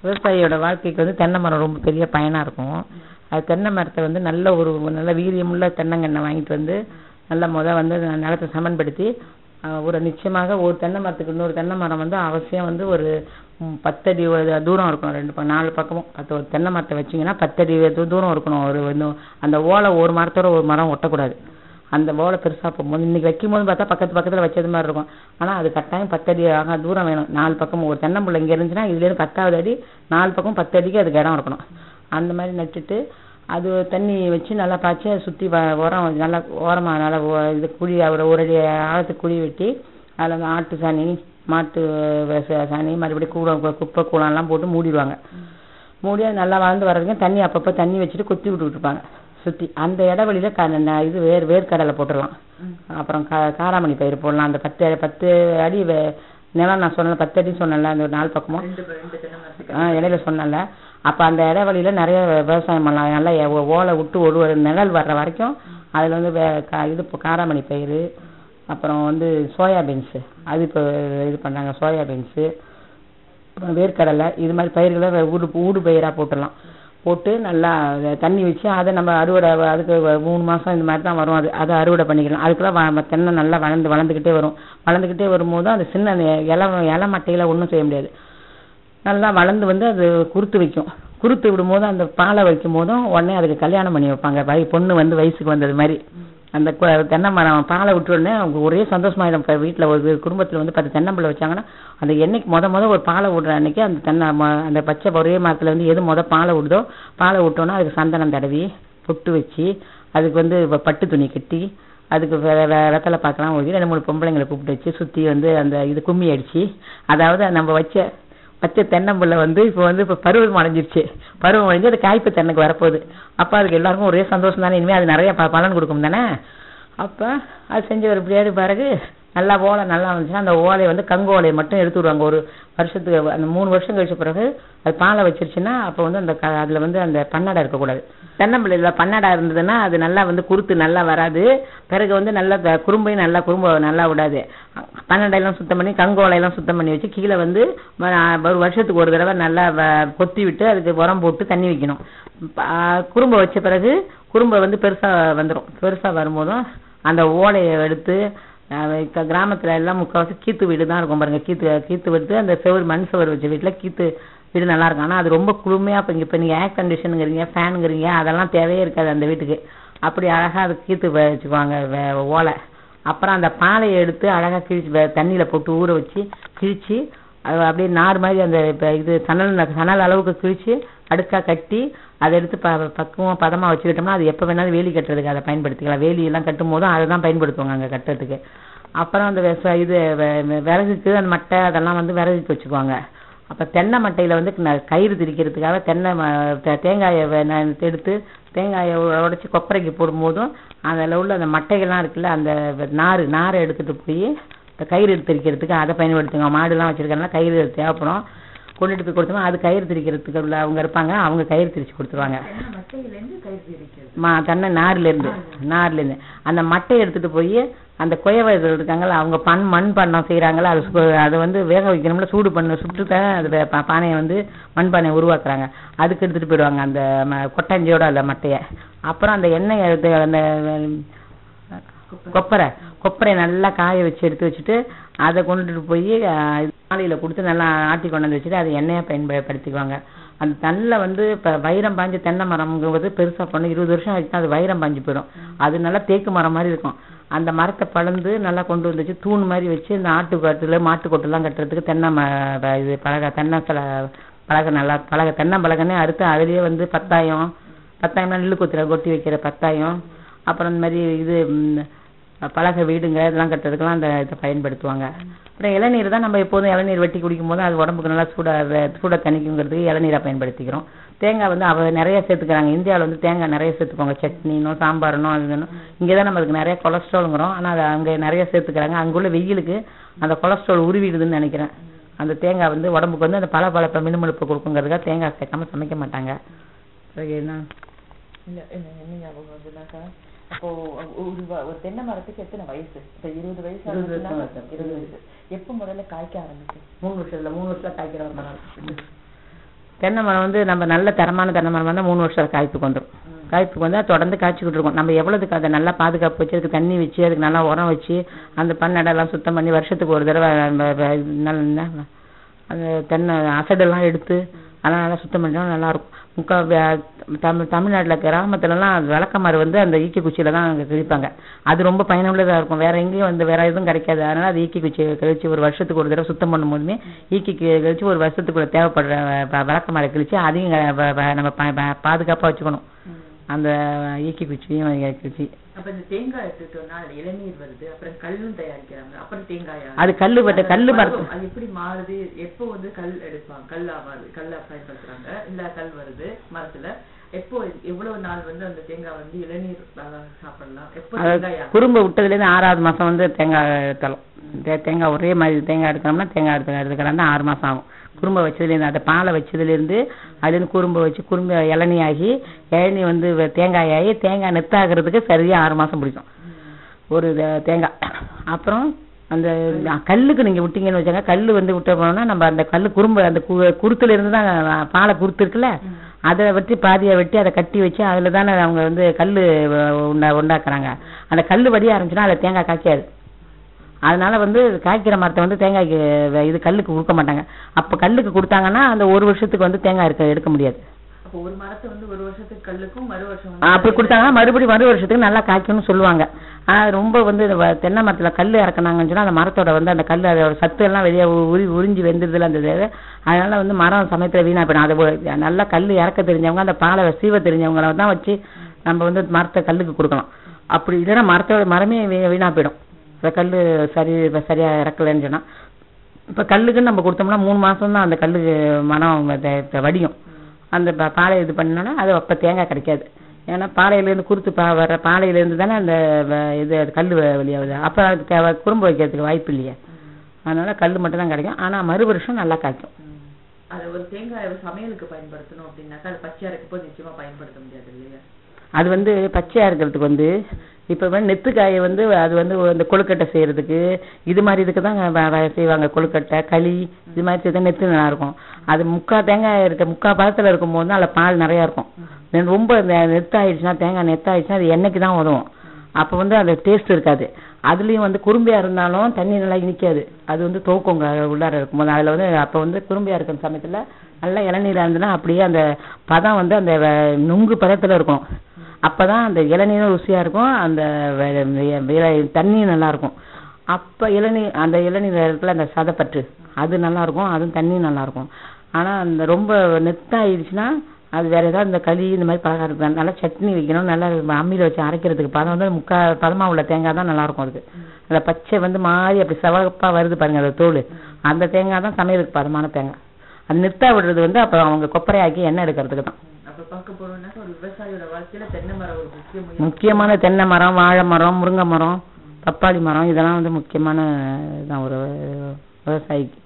விவசாயியோட வாழ்க்கைக்கு வந்து தென்னை மரம் ரொம்ப பெரிய பயனா இருக்கும் அது தென்னை மரத்தை வந்து நல்ல ஒரு நல்ல வீரியமுள்ள தென்னங்கன்றை வாங்கிட்டு வந்து நல்லா முத வந்து நிலத்தை சமன்படுத்தி அஹ், ஒரு நிச்சயமாக ஒரு தென்னை மரத்துக்கு இன்னொரு தென்னை மரம் வந்து அவசியம் வந்து ஒரு ம், பத்தடி ஒரு தூரம் இருக்கணும் ரெண்டு பக்கம் நாலு பக்கமும் பத்து ஒரு தென்னை மரத்தை வச்சீங்கன்னா பத்தடி தூ- தூரம் இருக்கணும் ஒரு இன்னும் அந்த ஓலை ஒரு மரத்தோட ஒரு மரம் ஒட்டக்கூடாது அந்த ஓலை பெருசா போகும்போது இன்னைக்கு வைக்கும் போது பார்த்தா பக்கத்து பக்கத்துல வச்சது மாதிரி இருக்கும் ஆனா அது கட்டாயம் பத்தடி ஆக தூரம் வேணும் நாலு பக்கம் ஒரு தென்னம்பிள்ளை இங்க இருந்துச்சுன்னா இதுல இருந்து பத்தாவது அடி நாலு பக்கம் பத்து அடிக்கு அதுக்கு இடம் இருக்கணும் அந்த மாதிரி நட்டுட்டு அது தண்ணி வச்சு நல்லா பாய்ச்சி அதை சுத்தி வ- உரம் நல்லா ஓரமா நல்லா ஒ- இது குழி ஒரு ஒரு அடி ஆழத்துக்கு குழி வெட்டி அதுல அந்த ஆட்டு சாணி மாட்டு வ- சாணி மறுபடியும் கூடம் கு- குப்பை கூடம் எல்லாம் போட்டு மூடிடுவாங்க மூடி அது நல்லா வளர்ந்து வர்றதுக்கு தண்ணி அப்பப்போ தண்ணி வச்சுட்டு கொத்தி விட்டுட்டு இருப்பாங்க சுத்தி அந்த இடைவெளியில க ந- இது வேர் வேர்க்கடலை போட்டுடலாம் அப்புறம் கா காராமணி பயிர் போடலாம் அந்த பத்து பத்து அடி வே- நிலம் நான் சொன்னேன் பத்து அடி சொன்னேன்ல அந்த ஒரு நாலு பக்கமும் ரெண்டு ரெண்டு தென்னை மரத்துக்கு ஆ இடையில சொன்னேன்ல அப்ப அந்த இடைவெளியில நிறைய விவசாயம் பண்ணலாம் நல்லா எ- ஓலை விட்டு ஒரு ஒரு நிழல் வர்ற வரைக்கும் அதுல வந்து வே- கா- இது இப்போ காராமணி பயிர் அப்புறம் வந்து சோயா பீன்ஸ் அது இப்போ இது பண்ணாங்க சோயா பீன்ஸு அப்புறம் வேர்க்கடலை இது மாதிரி பயிர்களை வே- ஊடு ஊடு பயிரா போட்டுடலாம் போட்டு நல்லா அத தண்ணி வச்சு அதை நம்ம அறுவடை வ- அதுக்கு வ- மூணு மாசம் இந்த மாதிரி தான் வரும் அது அதை அறுவடை பண்ணிக்கலாம் அதுக்குலாம் வ- தென்னை நல்லா வளர்ந்து வளர்ந்துக்கிட்டே வரும் வளர்ந்துக்கிட்டே வரும்போது அந்த சின்ன அந்த இலை இலை மட்டையில ஒண்ணும் செய்ய முடியாது நல்லா வளர்ந்து வந்து அது குருத்து வைக்கும் குருத்து விடும்போது அந்த பாலை வைக்கும் போதும் உடனே அதுக்கு கல்யாணம் பண்ணி வைப்பாங்க வை பொண்ணு வந்து வயசுக்கு வந்தது மாதிரி அந்த கு- தென்னை மரம் பாலை விட்ட உடனே அவங்க ஒரே சந்தோஷமாயிடும் இப்போ வீட்டில் ஒரு குடும்பத்தில் வந்து பத்து தென்னம்பிள்ளை வச்சாங்கன்னா அந்த என்னைக்கு முத முத ஒரு பாலை விடுற அன்னைக்கு அந்த தென்னை ம- அந்த பச்சை ஒரே மரத்துல வந்து எது முத பாலை விடுதோ பாலை விட்டோன்னா அதுக்கு சந்தனம் தடவி பொட்டு வச்சு அதுக்கு வந்து வ- பட்டு துணி கட்டி அதுக்கு வெ- வெ- வெத்தலை பார்க்கலாம் ஊதி ரெண்டு மூணு பொம்பளைங்களை கூப்பிட்டு வச்சு சுற்றி வந்து அந்த இது கும்மி அடிச்சு அதாவது நம்ம வச்ச பச்சை தென்னம்பிள்ளை வந்து இப்போ வந்து இப்போ பருவம் அடைஞ்சிருச்சு பருவம் அடைஞ்சு அது காய்ப்பு தென்னைக்கு வரப்போகுது அப்போ அதுக்கு எல்லாருக்கும் ஒரே சந்தோஷம் தானே இனிமேல் அது நிறைய ப பலன் கொடுக்கும் தானே அப்போ அது செஞ்சு ஒரு பிரியாணி பிறகு நல்லா ஓலை நல்லா வந்துச்சுன்னா அந்த ஓலையை வந்து கங்கு ஓலையை மட்டும் எடுத்து விடுவாங்க ஒரு வருஷத்துக்கு அந்த மூணு வருஷம் கழிச்ச பிறகு அது பாலை வச்சிருச்சுன்னா அப்போ வந்து அந்த க அதில் வந்து அந்த பன்னடை இருக்கக்கூடாது தென்னம்பிள்ளையில் பன்னடை இருந்ததுன்னா அது நல்லா வந்து குருத்து நல்லா வராது பிறகு வந்து நல்லா த- குறும்பையும் நல்லா குறும்பு நல்லா விடாது பன்னடையெல்லாம் சுத்தம் பண்ணி கங்கோலையெல்லாம் சுத்தம் பண்ணி வச்சு கீழே வந்து வ- ஒரு வருஷத்துக்கு ஒரு தடவை நல்லா வ- கொத்தி விட்டு அதுக்கு உரம் போட்டு தண்ணி வைக்கணும் ப- ஆ, குறும்பை வச்ச பிறகு குறும்பை வந்து பெருசா வந்துடும் பெருசா வரும்போதும் அந்த ஓலையை எடுத்து அஹ், இப்ப கிராமத்துல எல்லாம் முக்கால்வாசி கீத்து வீடு தான் இருக்கும் பாருங்க கீத்து கீத்து விட்டு அந்த செவர் மண் செவர் வச்ச வீட்டுல கீத்து வீடு நல்லா இருக்கும் ஆனா அது ரொம்ப குளுமையா இப்ப இங்க இப்ப நீங்க ஏர் கண்டிஷனுங்கிறீங்க ஃபேனுங்கிறீங்க அதெல்லாம் தேவையே இருக்காது அந்த வீட்டுக்கு அப்படி அழகா அது கீத்து வ- வச்சுக்குவாங்க வே- ஓலை அப்புறம் அந்த பாலையை எடுத்து அழகா கிழிச்சு வ- தண்ணியில போட்டு ஊற வச்சு கிழிச்சு அது அப்படியே நார் மாதிரி அந்த இப்ப இது சணல் ந- சணல் அளவுக்கு கிழிச்சு அடுக்கா கட்டி அதை எடுத்து ப பக்குவம் பதமா வச்சுக்கிட்டோம்னா அது எப்ப வேணாலும் வேலி கட்டுறதுக்கு அதை பயன்படுத்திக்கலாம் வேலி எல்லாம் கட்டும் போதும் அதை தான் பயன்படுத்துவாங்க அங்க கட்டுறதுக்கு அப்புறம் அந்த விவசா- இது வெ- வெ- விறகுக்கு அந்த மட்டை அதெல்லாம் வந்து விறகுக்கு வச்சுக்குவாங்க அப்ப தென்னை மட்டையில வந்து ந- கயிறு திரிக்கிறதுக்காக தென்னை ம- தே- தேங்காயை வெ- ந- எடுத்து தேங்காயை உடைச்சி கொப்பரைக்கு போடும்போதும் அதில் உள்ள அந்த மட்டைகள்லாம் இருக்குல்ல அந்த வெ- நாறு நாரை எடுத்துட்டு போய் இந்த கயிறு எடுத்து திரிக்கிறதுக்கு அதை பயன்படுத்துங்க மாடுலாம் வச்சிருக்கனால கயிறு தேவைப்படும் கொண்டுட்டு போய் கொடுத்தோம்னா அது கயிறு திரிக்கிறதுக்கு உள்ள அவங்க இருப்பாங்க அவங்க கயிறு திரிச்சு கொடுத்துருவாங்க தென்னை மட்டையிலேருந்து கயிறு இருக்கிறது மா தென்னை நார்ல இருந்து நார்ல இருந்து அந்த மட்டையை எடுத்துட்டு போய் அந்த குயவர்கள் இருக்காங்கல்ல அவங்க பண் மண் பண்ணம் செய்யறாங்கல்ல அது சு- அதை வந்து வேக வைக்கணும்ல சூடு பண்ண சுட்டு தான் அது வே- பா- பானையை வந்து மண் பானையை உருவாக்குறாங்க அதுக்கு எடுத்துட்டு போயிடுவாங்க அந்த ம- கொட்டஞ்சியோட அந்த மட்டையை அப்புறம் அந்த எண்ணெயை எடுத்து அந்த கொப்பரை கொப்பரையை நல்லா காய வச்சு எடுத்து வச்சுட்டு அதை கொண்டுட்டு போய் ஆலையில கொடுத்து நல்லா ஆட்டி கொண்டு வந்து வச்சுட்டு அதை எண்ணெயா பயன்படுத்திக்குவாங்க அந்த தண்ணில் வந்து இப்ப வைரம் பாஞ்ச தென்னை மரம்ங்கிறது பெருசா பண்ணு இருபது வருஷம் ஆச்சுன்னா அது வைரம் பாஞ்சு போயிடும் அது நல்லா தேக்கு மரம் மாதிரி இருக்கும் அந்த மரத்தை பழந்து நல்லா கொண்டு வந்து வச்சு தூண் மாதிரி வச்சு இந்த ஆட்டுக்காட்டுல மாட்டுக்கொட்டெல்லாம் கட்டுறதுக்கு தென்னை ம வ- இது பலகை தென்னை சில பலகை நல்லா பலகை தென்னை பலகைன்னே அறுத்து அதுலயே வந்து பத்தாயம் பத்தாயம்னா நெல்லு கொத்துற கொட்டி வைக்கிற பத்தாயம் அப்புறம் இந்த மாதிரி இது ம், பலகை வீடுங்க இதெல்லாம் கட்டுறதுக்கெல்லாம் அந்த இதை பயன்படுத்துவாங்க அப்புறம் இளநீர் தான் நம்ம எப்போதும் இளநீர் வெட்டி குடிக்கும் போது அது உடம்புக்கு நல்லா சூடா வே- சூட தணிக்குங்கிறதுக்கு இளநீரா பயன்படுத்திக்கிறோம் தேங்காய் வந்து அவ நிறைய சேர்த்துக்கிறாங்க இந்தியாவில் வந்து தேங்காய் நிறைய சேர்த்துக்குவாங்க சட்னினோ சாம்பார்னோ அதுனோ இங்கே தான் நம்ம அதுக்கு நிறைய கொலஸ்ட்ராலுங்கிறோம் ஆனால் அது அங்கே நிறைய சேர்த்துக்கிறாங்க அங்குள்ள வெயிலுக்கு அந்த கொலஸ்ட்ரால் உருவிடுதுன்னு நினைக்கிறேன் அந்த தேங்காய் வந்து உடம்புக்கு வந்து அந்த பல பழப்ப மினுமினுப்பு கொடுக்குங்கிறதுக்காக தேங்காய் சேர்க்காம சமைக்க மாட்டாங்க பிறகு என்ன இல்ல என்ன என்ன ஞாபகம் வருதுனாக்கா அப்போ ஒரு வ- ஒரு தென்னை மரத்துக்கு எத்தனை வயசு இப்ப இருபது வயசு இருபது ஆகுதுன்னா, வருஷம் ஆகுது. இருபது வயசு எப்ப முதல்ல காய்க்க ஆரம்பிக்கும் மூணு வருஷத்துல மூணு வருஷத்துல காய்க்கிற ஒரு மரம் தென்னை மரம் வந்து நம்ம நல்ல தரமான தென்னை மரம் வந்தால் மூணு வருஷம் காய்ப்புக்கு வந்துடும் ம். காய்ப்புக்கு வந்தால் தொடர்ந்து காய்ச்சிக்கிட்டு இருக்கும் நம்ம எவ்வளோதுக்கு அதை நல்லா பாதுகாப்பு வச்சு அதுக்கு தண்ணி வச்சு அதுக்கு நல்லா உரம் வச்சு அந்த பண்ணடெல்லாம் சுத்தம் பண்ணி வருஷத்துக்கு ஒரு தடவை நம்ம வ- இது நல்ல என்ன, அந்த தென்னை அசடெல்லாம் எடுத்து அதெல்லாம் நல்லா சுத்தம் பண்ணா நல்லா இருக்கும் முக்கா வே- தமிழ் தமிழ்நாட்டில் கிராமத்துலலாம் அது விளக்கமாறு வந்து அந்த ஈக்கி குச்சியில தான் அங்கே கிழிப்பாங்க அது ரொம்ப பயனுள்ளதாக இருக்கும் வேற எங்கேயும் வந்து வேற எதுவும் கிடைக்காது அதனால அது ஈக்கி குச்சி கழிச்சு ஒரு வருஷத்துக்கு ஒரு தடவை சுத்தம் பண்ணும் போதுமே ஈக்கி கி- கழிச்சு ஒரு வருஷத்துக்குள்ள தேவைப்படுற வ- விளக்கமாறு கழிச்சு அதையும் க- வ- வ- நம்ம பா- பா- பாதுகாப்பா வச்சுக்கணும் ம். அந்த ஈக்கி குச்சியும் கிழிச்சு அப்ப இந்த தேங்காய் எடுத்துட்டோம்னா அதுல இளநீர் வருது அப்புறம் கல்லும் தயாரிக்கிறாங்க அப்புறம் தேங்காயா அது கல்லு பட்ட கல்லு அது மரத்து பருவம், அது எப்படி மாறுது எப்போ வந்து கல் எடுப்பாங்க கல் ஆவாது கல்ல பயன்படுத்துறாங்க இல்ல கல் வருது மரத்துல எப்போ எவ்வளவு நாள் வந்து அந்த தேங்காய் வந்து இளநீர் அஹ், சாப்பிடலாம் எப்போ அதாவது தேங்காயா குறும்பு விட்டதுலேருந்து ஆறாவது மாசம் வந்து தேங்காய் எடுத்தலாம் தே- தேங்காய் ஒரே மாதிரி தேங்காய் எடுக்கணும்னா தேங்காய் எடுத்து எடுத்துக்கலாம் ஆறு மாசம் ஆகும் குறும்பை வச்சதுலேருந்து அந்த பாலை வச்சதுலேருந்து அதுலேருந்து குறும்பை வச்சு குறும்பு இளநீ ஆகி இளநீ வந்து வ- தேங்காய் ஆகி தேங்காய் நெத்தாகிறதுக்கு சரியா ஆறு மாசம் பிடிக்கும் ஒரு தே- தேங்காய் அப்புறம் அந்த கல்லுக்கு நீங்க விட்டீங்கன்னு வச்சாங்க கல்லு வந்து விட்ட போனோம்னா நம்ம அந்த கல்லு குறும்பு அந்த கு- குருத்துல இருந்து தான் பாலை குருத்து இருக்குல்ல அதை வெட்டி பாதியை வெட்டி அதை கட்டி வச்சு அதுல தானே அவங்க வந்து கல்லு வ- உண்டா உண்டாக்குறாங்க அந்த கல்லு வடிய ஆரம்பிச்சுன்னா அதுல தேங்காய் காய்க்காது அதனால வந்து காய்க்கிற மரத்தை வந்து தேங்காய்க்கு வ- இது கல்லுக்கு கொடுக்க மாட்டாங்க அப்ப கல்லுக்கு கொடுத்தாங்கன்னா அந்த ஒரு வருஷத்துக்கு வந்து தேங்காய் இருக்க எடுக்க முடியாது அப்போ ஒரு மரத்தை வந்து ஒரு வருஷத்துக்கு கல்லுக்கும் மறு வருஷம் ஆ, அப்படி கொடுத்தாங்கன்னா மறுபடியும் மறு வருஷத்துக்கு நல்லா காய்க்கும்னு சொல்லுவாங்க ஆனா அது ரொம்ப வந்து இந்த வ- தென்னை மரத்துல கல் இறக்குனாங்கன்னு சொன்னா அந்த மரத்தோட வந்து அந்த கல் அதோட சத்து எல்லாம் வெளியே உரி உறிஞ்சி வெந்துருதுல அந்த இது அதனால வந்து மரம் சமயத்துல வீணா போயிடும் அதை ஒ- நல்லா கல் இறக்க தெரிஞ்சவங்க அந்த பாலை சீவ தெரிஞ்சவங்கள தான் வச்சு நம்ம வந்து மரத்தை கல்லுக்கு கொடுக்கலாம் அப்படி இல்லைன்னா மரத்தோட மரமே வீ- வீணா போயிடும் இந்த கல் சரி இப்ப சரியா இறக்கலைன்னு சொன்னா இப்ப கல்லுக்குன்னு நம்ம கொடுத்தோம்னா மூணு மாசம் தான் அந்த கல்லு மரம் த- த- வடியும் அந்த ப- பாலை இது பண்ணோம்னா அது அப்ப தேங்காய் கிடைக்காது ஏன்னா பாலையிலேருந்து குருத்து பா வர பாலையிலேருந்து தானே அந்த வ- இது கல் வெளியாகுது அப்போ அதுக்கு தேவை குறும்பு வைக்கிறதுக்கு வாய்ப்பு இல்லையே அதனால கல் மட்டும் தான் கிடைக்கும் ஆனா மறு வருஷம் நல்லா காய்க்கும் ம். அது ஒரு தேங்காய் சமையலுக்கு பயன்படுத்தணும் அப்படின்னாக்கா அது பச்சையா இருக்கும்போது நிச்சயமா பயன்படுத்த முடியாது இல்லையா அது வந்து பச்சையா இருக்கிறதுக்கு வந்து இப்ப வந்து நெத்துக்காயை வந்து அது வந்து இந்த கொழுக்கட்டை செய்யறதுக்கு இது மாதிரி இதுக்கு தான் வ- வ- செய்வாங்க கொழுக்கட்டை களி இது மாதிரி செய்தா நெத்து நல்லா இருக்கும் அது முக்கா தேங்காய் இருக்க முக்கா பதத்துல இருக்கும்போது தான் அதுல பால் நிறைய இருக்கும் then ரொம்ப இந்த நெத்தாயிடுச்சுன்னா தேங்காய் நெத்தாயிடுச்சுன்னா அது எண்ணெய்க்கு தான் உதவும் அப்ப வந்து அது டேஸ்ட் இருக்காது அதுலயும் வந்து குறும்பியா இருந்தாலும் தண்ணி நல்லா இனிக்காது அது வந்து தோக்குங்க உள்ளார இருக்கும்போது அதுல வந்து அப்ப வந்து குறும்பியா இருக்கிற சமயத்துல நல்லா இளநீரா இருந்ததுன்னா அப்படியே அந்த பதம் வந்து அந்த வ- நுங்கு பதத்துல இருக்கும் அப்பதான் அந்த இளநீரும் ருசியா இருக்கும் அந்த வெ- வெ- வெ- தண்ணியும் நல்லா இருக்கும் அப்ப இளநீர் அந்த இளநீர் இருக்குல்ல அந்த சதப்பற்று அது நல்லா இருக்கும் அதுவும் தண்ணியும் நல்லா இருக்கும் ஆனா அந்த ரொம்ப நெத்தாயிடுச்சுன்னா அது வேற ஏதாவது இந்த களி இந்த மாதிரி பலகாரம் இருக்கு. நல்லா சட்னி வைக்கணும் நல்லா அம்மியில வச்சு அரைக்கிறதுக்கு பதம் வந்து முக்கா பதமா உள்ள தேங்காய் தான் நல்லா இருக்கும் அதுக்கு அந்த பச்சை வந்து மாறி அப்படி செவகப்பா வருது பாருங்க அந்த தோல் அந்த தேங்காய் தான் சமையலுக்கு பதமான தேங்காய் அது நிறுத்தா விடுறது வந்து அப்ப அவங்க கொப்பரையாக்கி எண்ணெய் எடுக்கிறதுக்கு தான் ம். அப்ப பார்க்க போறோம்னாக்கா ஒரு விவசாயியோட வாழ்க்கையில தென்னை மரம் ஒரு முக்கிய முயற்சி முக்கியமான தென்னை மரம் வாழை மரம் முருங்கை மரம் பப்பாளி மரம் இதெல்லாம் வந்து முக்கியமான இதான் ஒரு விவசாயிக்கு